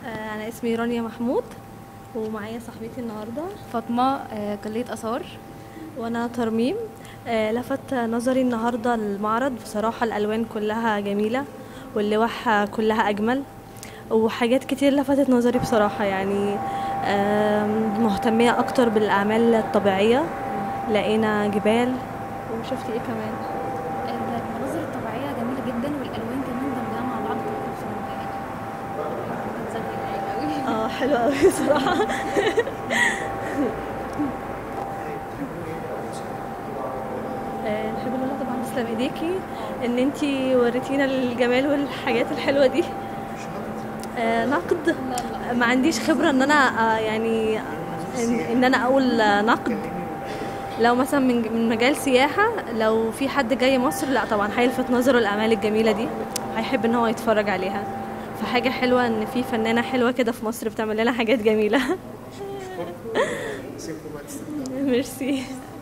آه، أنا اسمي رانيا محمود ومعايا صاحبتي النهاردة فاطمة آه، كلية آثار وأنا ترميم آه، لفت نظري النهاردة المعرض بصراحة الألوان كلها جميلة واللوح كلها أجمل وحاجات كتير لفتت نظري بصراحة يعني آم، مهتمية أكتر بالأعمال الطبيعية لقينا جبال وشفتي إيه كمان المناظر الطبيعية جميلة جدا والألوان كمان دمجها مع بعض بصراحة يعني بتسهل قوي اه حلوة أوي بصراحة آه، نحب نقول لها طبعا تسلم ايديكي ان انتي وريتينا الجمال والحاجات الحلوه دي آه، نقد ما عنديش خبره ان انا آه، يعني ان, إن انا اقول آه، نقد لو مثلا من من مجال سياحه لو في حد جاي مصر لا طبعا هيلفت نظره الاعمال الجميله دي هيحب ان هو يتفرج عليها فحاجه حلوه ان في فنانه حلوه كده في مصر بتعمل لنا حاجات جميله سيبكم بقى تستمتعوا ميرسي